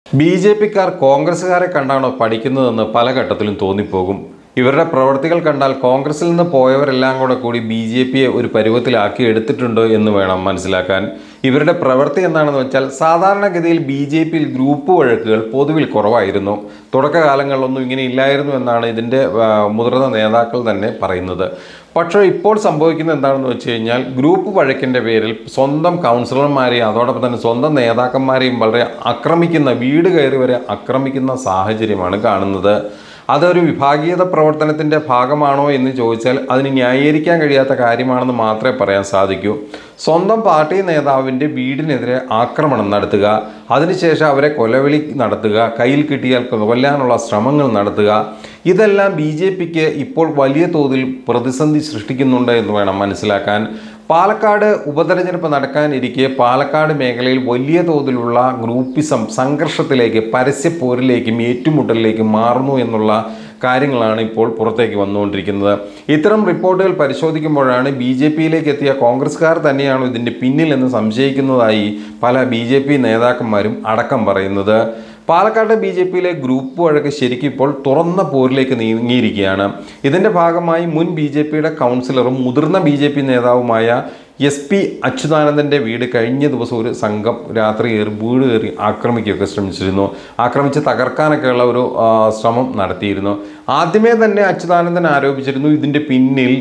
B J പിക്കാർ കോൺഗ്രസ്സുകാരെ കണ്ടാണോ പഠിക്കുന്നതെന്ന് പല ഘട്ടത്തിലും തോന്നിപ്പോകും ഇവരുടെ പ്രവർത്തികൾ കണ്ടാൽ കോൺഗ്രസിൽ നിന്ന് പോയവരെല്ലാം കൂടെ കൂടി ബി ജെ പിയെ ഒരു പരുവത്തിലാക്കി എടുത്തിട്ടുണ്ടോ എന്ന് വേണം മനസ്സിലാക്കാൻ ഇവരുടെ പ്രവൃത്തി എന്താണെന്ന് വെച്ചാൽ സാധാരണഗതിയിൽ ബി ജെ പിയിൽ ഗ്രൂപ്പ് വഴക്കുകൾ പൊതുവിൽ കുറവായിരുന്നു തുടക്കകാലങ്ങളിലൊന്നും ഇങ്ങനെ ഇല്ലായിരുന്നു എന്നാണ് ഇതിൻ്റെ ആ, മുതിർന്ന നേതാക്കൾ തന്നെ പറയുന്നത് പക്ഷേ ഇപ്പോൾ സംഭവിക്കുന്നത് എന്താണെന്ന് വെച്ച് കഴിഞ്ഞാൽ ഗ്രൂപ്പ് വഴക്കിൻ്റെ പേരിൽ സ്വന്തം കൗൺസിലർമാരെയും അതോടൊപ്പം തന്നെ സ്വന്തം നേതാക്കന്മാരെയും വളരെ ആക്രമിക്കുന്ന വീട് കയറി വരെ ആക്രമിക്കുന്ന സാഹചര്യമാണ് കാണുന്നത് അതൊരു വിഭാഗീയത പ്രവർത്തനത്തിൻ്റെ ഭാഗമാണോ എന്ന് ചോദിച്ചാൽ അതിന് ന്യായീകരിക്കാൻ കഴിയാത്ത കാര്യമാണെന്ന് മാത്രമേ പറയാൻ സാധിക്കൂ സ്വന്തം പാർട്ടി നേതാവിൻ്റെ വീടിനെതിരെ ആക്രമണം നടത്തുക അതിനുശേഷം അവരെ കൊലവിളി നടത്തുക കയ്യിൽ കിട്ടിയാൽ കൊല്ലാനുള്ള ശ്രമങ്ങൾ നടത്തുക ഇതെല്ലാം ബി ജെ പിക്ക് ഇപ്പോൾ വലിയ തോതിൽ പ്രതിസന്ധി സൃഷ്ടിക്കുന്നുണ്ട് എന്ന് വേണം മനസ്സിലാക്കാൻ പാലക്കാട് ഉപതെരഞ്ഞെടുപ്പ് നടക്കാനിരിക്കെ പാലക്കാട് മേഖലയിൽ വലിയ തോതിലുള്ള ഗ്രൂപ്പിസം സംഘർഷത്തിലേക്ക് പരസ്യപ്പോരിലേക്കും ഏറ്റുമുട്ടലിലേക്കും മാറുന്നു എന്നുള്ള കാര്യങ്ങളാണ് ഇപ്പോൾ പുറത്തേക്ക് വന്നുകൊണ്ടിരിക്കുന്നത് ഇത്തരം റിപ്പോർട്ടുകൾ പരിശോധിക്കുമ്പോഴാണ് ബി ജെ പിയിലേക്ക് എത്തിയ കോൺഗ്രസ്സുകാർ തന്നെയാണോ ഇതിൻ്റെ പിന്നിൽ എന്ന് സംശയിക്കുന്നതായി പല ബി ജെ പി നേതാക്കന്മാരും അടക്കം പറയുന്നത് പാലക്കാട് ബി ജെ പിയിലെ ഗ്രൂപ്പ് വഴക്ക് ശരിക്കും ഇപ്പോൾ തുറന്ന പോരിലേക്ക് നീങ്ങിയിരിക്കുകയാണ് ഇതിൻ്റെ ഭാഗമായി മുൻ ബി ജെ പിയുടെ കൗൺസിലറും മുതിർന്ന ബി ജെ പി നേതാവുമായ എസ് പി അച്യുതാനന്ദൻ്റെ വീട് കഴിഞ്ഞ ദിവസം ഒരു സംഘം രാത്രി കയറി വീട് കയറി ആക്രമിക്കുകയൊക്കെ ശ്രമിച്ചിരുന്നു ആക്രമിച്ച് തകർക്കാനൊക്കെയുള്ള ഒരു ആ, ശ്രമം നടത്തിയിരുന്നു ആദ്യമേ തന്നെ അച്യുതാനന്ദൻ ആരോപിച്ചിരുന്നു ഇതിൻ്റെ പിന്നിൽ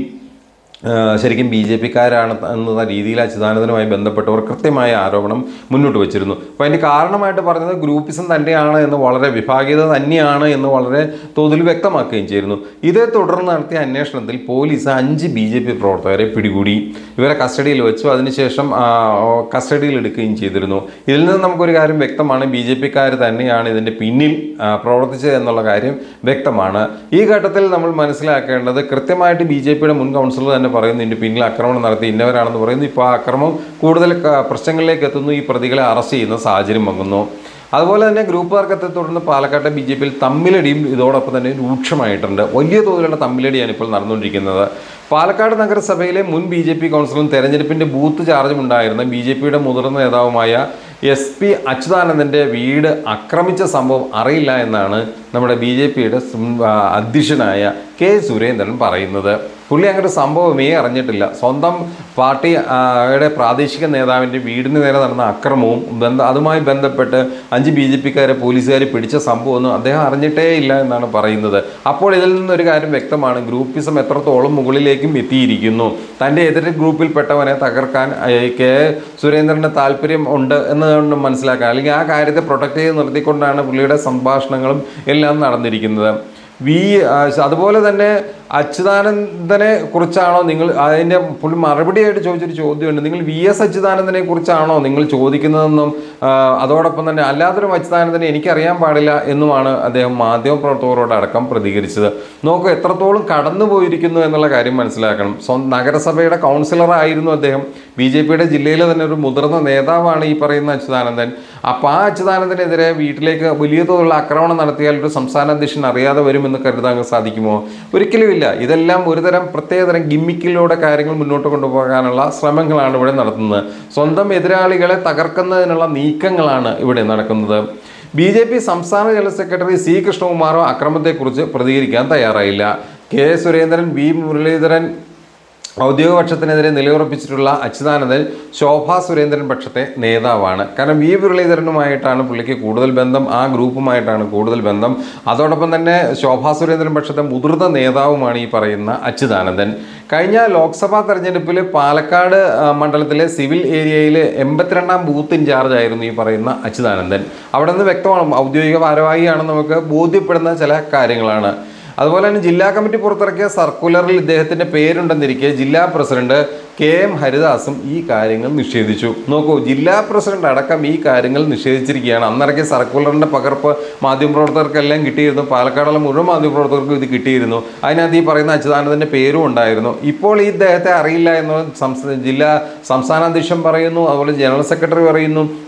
ആ, ശരിക്കും ബി ജെ പിക്കാരാണ് എന്ന രീതിയിൽ അച്യുതാനന്ദനുമായി ബന്ധപ്പെട്ടവർ കൃത്യമായ ആരോപണം മുന്നോട്ട് വെച്ചിരുന്നു അപ്പോൾ അതിൻ്റെ കാരണമായിട്ട് പറഞ്ഞത് ഗ്രൂപ്പിസം തന്നെയാണ് എന്ന് വളരെ വിഭാഗീയത തന്നെയാണ് എന്ന് വളരെ തോതിൽ വ്യക്തമാക്കുകയും ചെയ്തിരുന്നു ഇതേ തുടർന്ന് നടത്തിയ അന്വേഷണത്തിൽ പോലീസ് അഞ്ച് ബി ജെ പി പ്രവർത്തകരെ പിടികൂടി ഇവരെ കസ്റ്റഡിയിൽ വെച്ചു അതിനുശേഷം ആ, കസ്റ്റഡിയിൽ എടുക്കുകയും ചെയ്തിരുന്നു ഇതിൽ നിന്ന് നമുക്കൊരു കാര്യം വ്യക്തമാണ് ബി ജെ പിക്കാർ തന്നെയാണ് ഇതിൻ്റെ പിന്നിൽ ആ, പ്രവർത്തിച്ചത് എന്നുള്ള കാര്യം വ്യക്തമാണ് ഈ ഘട്ടത്തിൽ നമ്മൾ മനസ്സിലാക്കേണ്ടത് കൃത്യമായിട്ട് ബി ജെ പിയുടെ മുൻ കൗൺസിലർ തന്നെ പറയുന്നു ഇതിൻ്റെ പിന്നിൽ ആക്രമണം നടത്തി ഇന്നവരാണെന്ന് പറയുന്നു ഇപ്പോൾ ആ അക്രമം കൂടുതൽ ക- പ്രശ്നങ്ങളിലേക്ക് എത്തുന്നു ഈ പ്രതികളെ അറസ്റ്റ് ചെയ്യുന്ന സാഹചര്യം വന്നു അതുപോലെ തന്നെ ഗ്രൂപ്പ് തർക്കത്തെ തുടർന്ന് പാലക്കാട്ടെ ബി ജെ പിയിൽ തമ്മിലടിയും ഇതോടൊപ്പം തന്നെ രൂക്ഷമായിട്ടുണ്ട് വലിയ തോതിലുള്ള തമ്മിലടിയാണ് ഇപ്പോൾ നടന്നുകൊണ്ടിരിക്കുന്നത് പാലക്കാട് നഗരസഭയിലെ മുൻ ബി ജെ പി കൗൺസിലറും തെരഞ്ഞെടുപ്പിന്റെ ബൂത്ത് ചാർജും ഉണ്ടായിരുന്ന ബി ജെ പിയുടെ മുതിർന്ന നേതാവുമായ എസ് പി അച്യുതാനന്ദന്റെ വീട് ആക്രമിച്ച സംഭവം അറിയില്ല എന്നാണ് നമ്മുടെ ബി ജെ പിയുടെ അധ്യക്ഷനായ കെ സുരേന്ദ്രൻ പറയുന്നത് പുള്ളി അങ്ങനെ സംഭവമേ അറിഞ്ഞിട്ടില്ല സ്വന്തം പാർട്ടി ആ, യുടെ പ്രാദേശിക നേതാവിൻ്റെ വീടിന് നേരെ നടന്ന അക്രമവും ബന്ധ അതുമായി ബന്ധപ്പെട്ട് അഞ്ച് ബി ജെ പിക്കാരെ പോലീസുകാർ പിടിച്ച സംഭവമൊന്നും അദ്ദേഹം അറിഞ്ഞിട്ടേ ഇല്ല എന്നാണ് പറയുന്നത് അപ്പോൾ ഇതിൽ നിന്നൊരു കാര്യം വ്യക്തമാണ് ഗ്രൂപ്പിസം എത്രത്തോളം മുകളിലേക്കും എത്തിയിരിക്കുന്നു തൻ്റെ എതിർ ഗ്രൂപ്പിൽപ്പെട്ടവനെ തകർക്കാൻ ഏ, കെ സുരേന്ദ്രന് താല്പര്യം ഉണ്ട് എന്ന് മനസ്സിലാക്കാൻ അല്ലെങ്കിൽ ആ കാര്യത്തെ പ്രൊട്ടക്ട് ചെയ്ത് നിർത്തിക്കൊണ്ടാണ് പുള്ളിയുടെ സംഭാഷണങ്ങളും എല്ലാം നടന്നിരിക്കുന്നത് വി ആ, അതുപോലെ തന്നെ അച്യുതാനന്ദനെ കുറിച്ചാണോ നിങ്ങൾ അതിൻ്റെ പുള്ളി മറുപടിയായിട്ട് ചോദിച്ചൊരു ചോദ്യമുണ്ട് നിങ്ങൾ വി എസ് അച്യുതാനന്ദനെ കുറിച്ചാണോ നിങ്ങൾ ചോദിക്കുന്നതെന്നും ആ, അതോടൊപ്പം തന്നെ അല്ലാത്തൊരു അച്യുതാനന്ദനെ എനിക്കറിയാൻ പാടില്ല എന്നുമാണ് അദ്ദേഹം മാധ്യമപ്രവർത്തകരോട് അടക്കം പ്രതികരിച്ചത് നോക്കൂ എത്രത്തോളം കടന്നു പോയിരിക്കുന്നു എന്നുള്ള കാര്യം മനസ്സിലാക്കണം സ്വന്തം നഗരസഭയുടെ കൗൺസിലറായിരുന്നു അദ്ദേഹം ബി ജെ പിയുടെ ജില്ലയിലെ തന്നെ ഒരു മുതിർന്ന നേതാവാണ് ഈ പറയുന്ന അച്യുതാനന്ദൻ അപ്പോൾ ആ അച്യുതാനന്ദനെതിരെ വീട്ടിലേക്ക് വലിയ തോതിലുള്ള ആക്രമണം നടത്തിയാൽ ഒരു സംസ്ഥാന അധ്യക്ഷൻ അറിയാതെ വരുമെന്ന് കരുതാൻ സാധിക്കുമോ ഒരിക്കലുമില്ല ഇതെല്ലാം ഒരുതരം പ്രത്യേകതരം ഗിമ്മിക്കിലൂടെ കാര്യങ്ങൾ മുന്നോട്ട് കൊണ്ടുപോകാനുള്ള ശ്രമങ്ങളാണ് ഇവിടെ നടത്തുന്നത് സ്വന്തം എതിരാളികളെ തകർക്കുന്നതിനുള്ള നീക്കങ്ങളാണ് ഇവിടെ നടക്കുന്നത് ബി ജെ പി സംസ്ഥാന ജനറൽ സെക്രട്ടറി സി കൃഷ്ണകുമാറോ അക്രമത്തെക്കുറിച്ച് പ്രതികരിക്കാൻ തയ്യാറായില്ല കെ സുരേന്ദ്രൻ വി മുരളീധരൻ ഔദ്യോഗിക പക്ഷത്തിനെതിരെ നിലയുറപ്പിച്ചിട്ടുള്ള അച്യുതാനന്ദൻ ശോഭാ സുരേന്ദ്രൻ പക്ഷത്തെ നേതാവാണ് കാരണം വി മുരളീധരനുമായിട്ടാണ് പുള്ളിക്ക് കൂടുതൽ ബന്ധം ആ ഗ്രൂപ്പുമായിട്ടാണ് കൂടുതൽ ബന്ധം അതോടൊപ്പം തന്നെ ശോഭാ സുരേന്ദ്രൻ പക്ഷത്തെ മുതിർന്ന നേതാവുമാണ് ഈ പറയുന്ന അച്യുതാനന്ദൻ കഴിഞ്ഞ ലോക്സഭാ തെരഞ്ഞെടുപ്പിൽ പാലക്കാട് ആ, മണ്ഡലത്തിലെ സിവിൽ ഏരിയയിലെ എൺപത്തിരണ്ടാം ബൂത്ത് ഇൻചാർജ് ആയിരുന്നു ഈ പറയുന്ന അച്യുതാനന്ദൻ അവിടെ നിന്ന് വ്യക്തമാണ് ഔദ്യോഗിക ഭാരവാഹിയാണെന്ന് നമുക്ക് ബോധ്യപ്പെടുന്ന ചില കാര്യങ്ങളാണ് അതുപോലെ തന്നെ ജില്ലാ കമ്മിറ്റി പുറത്തിറക്കിയ സർക്കുലറിൽ ഇദ്ദേഹത്തിന്റെ പേരുണ്ടെന്നിരിക്കെ ജില്ലാ പ്രസിഡന്റ് കെ എം ഹരിദാസും ഈ കാര്യങ്ങൾ നിഷേധിച്ചു നോക്കൂ ജില്ലാ പ്രസിഡന്റ് അടക്കം ഈ കാര്യങ്ങൾ നിഷേധിച്ചിരിക്കുകയാണ് അന്നിറക്കിയ സർക്കുലറിന്റെ പകർപ്പ് മാധ്യമപ്രവർത്തകർക്കെല്ലാം കിട്ടിയിരുന്നു പാലക്കാടുള്ള മുഴുവൻ മാധ്യമപ്രവർത്തകർക്കും ഇത് കിട്ടിയിരുന്നു അതിനകത്ത് ഈ പറയുന്ന അച്യുതാനന്ദന്റെ പേരും ഉണ്ടായിരുന്നു ഇപ്പോൾ ഈ ഇദ്ദേഹത്തെ അറിയില്ല എന്ന് സംസ്ഥാന ജില്ലാ സംസ്ഥാന അധ്യക്ഷൻ പറയുന്നു അതുപോലെ ജനറൽ സെക്രട്ടറി പറയുന്നു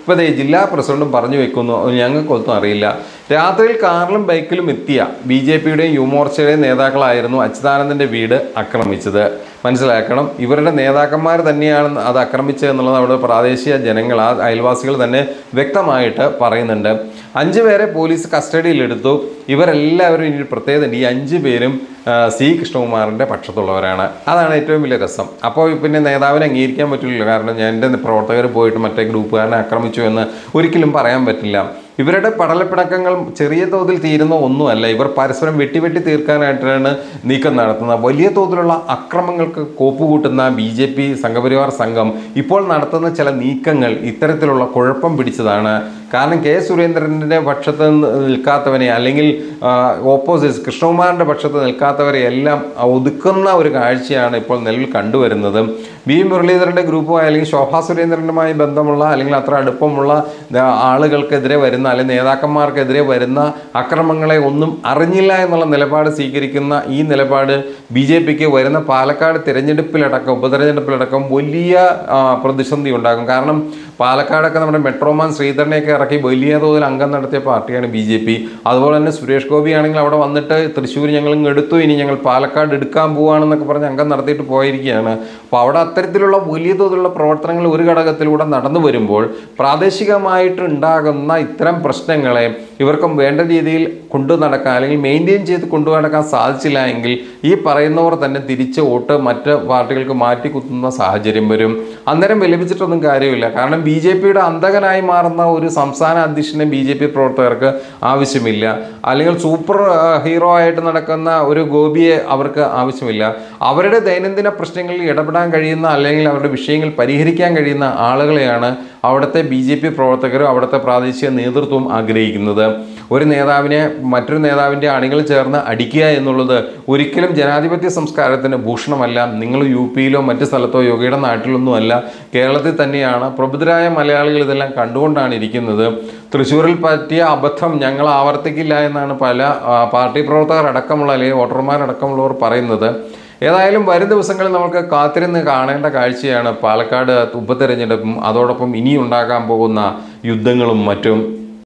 ഇപ്പോൾ ദേ ജില്ലാ പ്രസിഡന്റും പറഞ്ഞു വെക്കുന്നു "അത് ഞങ്ങൾക്കൊന്നും അറിയില്ല രാത്രിയിൽ കാറിലും ബൈക്കിലും എത്തിയ ബി ജെ പിയുടെയും യുവമോർച്ചയുടെയും നേതാക്കളായിരുന്നു അച്യുതാനന്ദന്റെ വീട് ആക്രമിച്ചത് മനസ്സിലാക്കണം ഇവരുടെ നേതാക്കന്മാർ തന്നെയാണ് അത് ആക്രമിച്ചത് എന്നുള്ളത് അവിടെ പ്രാദേശിക ജനങ്ങൾ ആ അയൽവാസികൾ തന്നെ വ്യക്തമായിട്ട് പറയുന്നുണ്ട് അഞ്ച് പേരെ പോലീസ് കസ്റ്റഡിയിലെടുത്തു ഇവരെല്ലാവരും ഇനി ഒരു പ്രത്യേകത ഉണ്ട്. ഈ അഞ്ച് പേരും ആ, സി കൃഷ്ണകുമാറിൻ്റെ പക്ഷത്തുള്ളവരാണ് അതാണ് ഏറ്റവും വലിയ രസം അപ്പോൾ പിന്നെ നേതാവിനെ അംഗീകരിക്കാൻ പറ്റില്ല കാരണം ഞാൻ എൻ്റെ പ്രവർത്തകർ പോയിട്ട് മറ്റേ ഗ്രൂപ്പുകാരനെ ആക്രമിച്ചു എന്ന് ഒരിക്കലും പറയാൻ പറ്റില്ല ഇവരുടെ പടലപ്പിണക്കങ്ങൾ ചെറിയ തോതിൽ തീരുന്ന ഒന്നുമല്ല ഇവർ പരസ്പരം വെട്ടി വെട്ടി തീർക്കാനായിട്ടാണ് നീക്കം നടത്തുന്നത് വലിയ തോതിലുള്ള അക്രമങ്ങൾക്ക് കോപ്പുകൂട്ടുന്ന ബി ജെ പി സംഘപരിവാർ സംഘം ഇപ്പോൾ നടത്തുന്ന ചില നീക്കങ്ങൾ ഇത്തരത്തിലുള്ള കുഴപ്പം പിടിച്ചതാണ് കാരണം കെ സുരേന്ദ്രൻ്റെ പക്ഷത്ത് നിന്ന് നിൽക്കാത്തവനെ അല്ലെങ്കിൽ ഓപ്പോസിറ്റ് കൃഷ്ണകുമാറിൻ്റെ പക്ഷത്ത് നിൽക്കാത്തവരെ എല്ലാം ഒതുക്കുന്ന ഒരു കാഴ്ചയാണ് ഇപ്പോൾ നിലവിൽ കണ്ടുവരുന്നത് വി മുരളീധരൻ്റെ ഗ്രൂപ്പുമായി അല്ലെങ്കിൽ ശോഭാ സുരേന്ദ്രനുമായി ബന്ധമുള്ള അല്ലെങ്കിൽ അത്ര അടുപ്പമുള്ള ആ, ആളുകൾക്കെതിരെ വരുന്ന അല്ലെങ്കിൽ നേതാക്കന്മാർക്കെതിരെ വരുന്ന അക്രമങ്ങളെ ഒന്നും അറിഞ്ഞില്ല എന്നുള്ള നിലപാട് സ്വീകരിക്കുന്ന ഈ നിലപാട് ബി ജെ പിക്ക് വരുന്ന പാലക്കാട് തിരഞ്ഞെടുപ്പിലടക്കം ഉപതെരഞ്ഞെടുപ്പിലടക്കം വലിയ ആ, പ്രതിസന്ധി ഉണ്ടാകും കാരണം പാലക്കാടൊക്കെ നമ്മുടെ മെട്രോമാൻ ശ്രീധരനെയൊക്കെ ഇറക്കി വലിയ തോതിൽ അംഗം നടത്തിയ പാർട്ടിയാണ് ബി ജെ പി അതുപോലെ തന്നെ സുരേഷ് ഗോപി ആണെങ്കിൽ അവിടെ വന്നിട്ട് തൃശ്ശൂർ ഞങ്ങൾ ഇങ്ങ് എടുത്തു ഇനി ഞങ്ങൾ പാലക്കാട് എടുക്കാൻ പോവുകയാണെന്നൊക്കെ പറഞ്ഞ് അംഗം നടത്തിയിട്ട് പോയിരിക്കുകയാണ് അപ്പോൾ അവിടെ അത്തരത്തിലുള്ള വലിയ തോതിലുള്ള പ്രവർത്തനങ്ങൾ ഒരു ഘടകത്തിലൂടെ നടന്നു വരുമ്പോൾ പ്രാദേശികമായിട്ട് ഉണ്ടാകുന്ന ഇത്തരം പ്രശ്നങ്ങളെ ഇവർക്കും വേണ്ട രീതിയിൽ കൊണ്ടു നടക്കാൻ അല്ലെങ്കിൽ മെയിൻറ്റെയിൻ ചെയ്ത് കൊണ്ടു നടക്കാൻ സാധിച്ചില്ല എങ്കിൽ ഈ പറയുന്നവർ തന്നെ തിരിച്ച് വോട്ട് മറ്റ് പാർട്ടികൾക്ക് മാറ്റി കുത്തുന്ന സാഹചര്യം വരും അന്നേരം വിലപിച്ചിട്ടൊന്നും കാര്യമില്ല കാരണം ബി ജെ പിയുടെ അന്തകനായി മാറുന്ന ഒരു സംസ്ഥാന അധ്യക്ഷനെ ബി ജെ പി പ്രവർത്തകർക്ക് ആവശ്യമില്ല അല്ലെങ്കിൽ സൂപ്പർ ആ, ഹീറോ ആയിട്ട് നടക്കുന്ന ഒരു ഗോപിയെ അവർക്ക് ആവശ്യമില്ല അവരുടെ ദൈനംദിന പ്രശ്നങ്ങളിൽ ഇടപെടാൻ കഴിയുന്ന അല്ലെങ്കിൽ അവരുടെ വിഷയങ്ങൾ പരിഹരിക്കാൻ കഴിയുന്ന ആളുകളെയാണ് അവിടുത്തെ ബി ജെ പി പ്രവർത്തകരും അവിടുത്തെ പ്രാദേശിക നേതൃത്വവും ആഗ്രഹിക്കുന്നത് ഒരു നേതാവിനെ മറ്റൊരു നേതാവിൻ്റെ അണികൾ ചേർന്ന് അടിക്കുക എന്നുള്ളത് ഒരിക്കലും ജനാധിപത്യ സംസ്കാരത്തിന് ഭൂഷണമല്ല നിങ്ങൾ യു പിയിലോ മറ്റ് സ്ഥലത്തോ യോഗയുടെ നാട്ടിലൊന്നും അല്ല കേരളത്തിൽ തന്നെയാണ് പ്രബുദ്ധരായ മലയാളികൾ ഇതെല്ലാം കണ്ടുകൊണ്ടാണ് ഇരിക്കുന്നത് തൃശ്ശൂരിൽ പറ്റിയ അബദ്ധം ഞങ്ങൾ ആവർത്തിക്കില്ല എന്നാണ് പല ആ, പാർട്ടി പ്രവർത്തകർ അടക്കമുള്ള അല്ലെങ്കിൽ വോട്ടർമാരടക്കമുള്ളവർ പറയുന്നത് ഏതായാലും വരും ദിവസങ്ങളിൽ നമുക്ക് കാത്തിരുന്ന് കാണേണ്ട കാഴ്ചയാണ് പാലക്കാട് ഉപതെരഞ്ഞെടുപ്പും അതോടൊപ്പം ഇനി ഉണ്ടാകാൻ പോകുന്ന യുദ്ധങ്ങളും മറ്റും